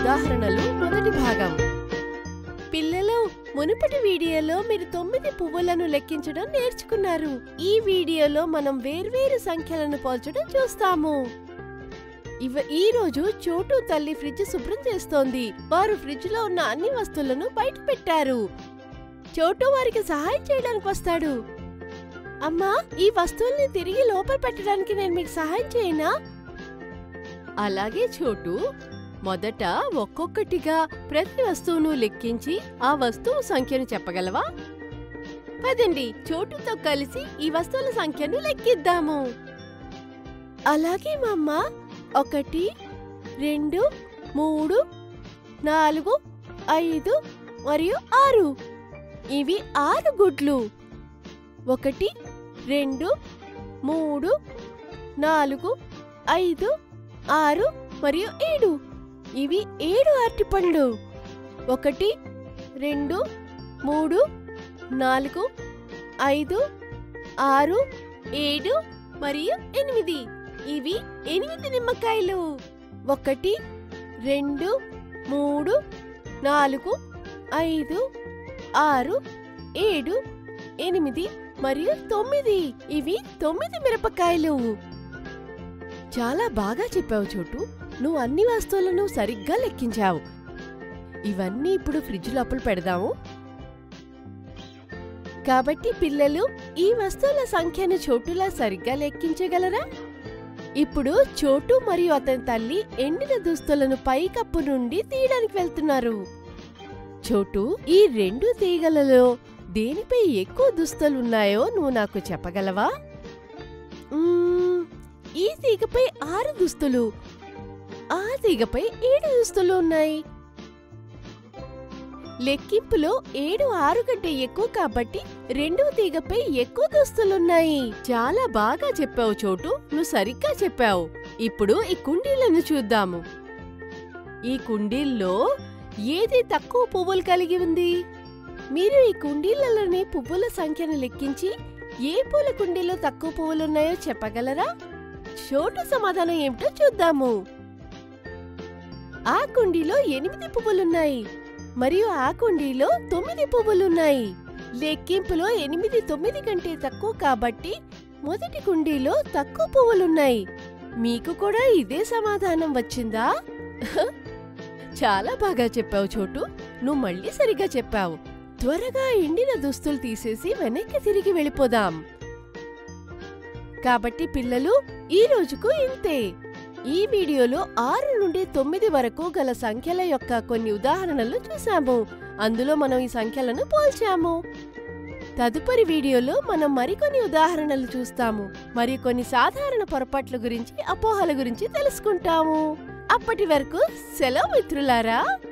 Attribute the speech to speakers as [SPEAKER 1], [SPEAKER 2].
[SPEAKER 1] ఉదాహరణలు మొదటి భాగం పిల్లలు మునుపటి వీడియోలో మీరు తొమ్మిది పువ్వులను లెక్కించడం నేర్చుకున్నారు ఈ వీడియోలో మనం వేర్వేరు సంఖ్యలను పోల్చడం చూస్తాము ఇవ ఈ రోజు చోటు తల్లి ఫ్రిడ్జ్ శుభ్రం చేస్తోంది వారు ఫ్రిడ్జ్ లో ఉన్న అన్ని వస్తువులను బయట పెట్టారు చోటు వారికి సహాయం చేయడానికి వస్తాడు అమ్మా ఈ వస్తువుల్ని తిరిగి లోపల పెట్టడానికి నేను మీకు సహాయం చేయనా అలాగే చోటు మొదట ఒక్కొక్కటిగా ప్రతి వస్తువును లెక్కించి ఆ వస్తువు సంఖ్యను చెప్పగలవా పదండి చోటుతో కలిసి ఈ వస్తువుల సంఖ్యను లెక్కిద్దాము అలాగే మమ్మ ఒకటి రెండు మూడు నాలుగు ఐదు మరియు ఆరు ఇవి ఆరు గుడ్లు ఒకటి రెండు మూడు నాలుగు ఐదు ఆరు మరియు ఏడు ఇవి ఏడు అరటిపండ్లు ఒకటి రెండు మూడు నాలుగు ఐదు ఆరు ఏడు మరియు ఎనిమిది ఇవి ఎనిమిది నిమ్మకాయలు ఒకటి రెండు మూడు నాలుగు ఐదు ఆరు ఏడు ఎనిమిది మరియు తొమ్మిది ఇవి తొమ్మిది మిరపకాయలు చాలా బాగా చెప్పావు చోటు నువ్వు అన్ని వస్తువులను సరిగ్గా లెక్కించావు ఇవన్నీ ఇప్పుడు ఫ్రిడ్జ్ లోపల పెడదాము కాబట్టి పిల్లలు ఈ వస్తువుల సంఖ్యను చోటులా సరిగ్గా లెక్కించగలరా ఇప్పుడు చోటు మరియు అతని తల్లి ఎండిన దుస్తులను పైకప్పు నుండి తీయడానికి వెళ్తున్నారు చోటు ఈ రెండు తీగలలో దేనిపై ఎక్కువ దుస్తులున్నాయో నువ్వు నాకు చెప్పగలవా మ్మ్, ఈ తీగపై ఆరు దుస్తులు ఆ తీగపై ఏడు దుస్తులు ఉన్నాయి లెక్కింపులో ఏడు ఆరు కంటే ఎక్కువ కాబట్టి రెండవ తీగపై ఎక్కువ దుస్తులున్నాయి చాలా బాగా చెప్పావు చోటు నువ్వు సరిగ్గా చెప్పావు ఇప్పుడు ఈ కుండీలను చూద్దాము ఈ కుండీల్లో ఏది తక్కువ పువ్వులు కలిగి ఉంది మీరు ఈ కుండీలలోని పువ్వుల సంఖ్యను లెక్కించి ఏ పూల కుండీలో తక్కువ పువ్వులున్నాయో చెప్పగలరా చోటు సమాధానం ఏమిటో చూద్దాము ఆ కుండీలో ఎనిమిది పువ్వులున్నాయి మరియు ఆ కుండీలో తొమ్మిది పువ్వులున్నాయి లెక్కింపులో ఎనిమిది తొమ్మిది కంటే తక్కువ కాబట్టి మొదటి కుండీలో తక్కువ పువ్వులున్నాయి మీకు కూడా ఇదే సమాధానం వచ్చిందా చాలా బాగా చెప్పావు చోటు నువ్వు మళ్ళీ సరిగా చెప్పావు త్వరగా ఎండిన దుస్తులు తీసేసి వెనక్కి తిరిగి వెళ్ళిపోదాం కాబట్టి పిల్లలు ఈ రోజుకు ఇంతే ఈ వీడియోలో ఆరు నుండి తొమ్మిది వరకు గల సంఖ్యల యొక్క కొన్ని ఉదాహరణలు చూసాము అందులో మనం ఈ సంఖ్యలను పోల్చాము తదుపరి వీడియోలో మనం మరికొన్ని ఉదాహరణలు చూస్తాము మరియు కొన్ని సాధారణ పొరపాట్ల గురించి అపోహల గురించి తెలుసుకుంటాము అప్పటి వరకు సెలవు మిత్రులారా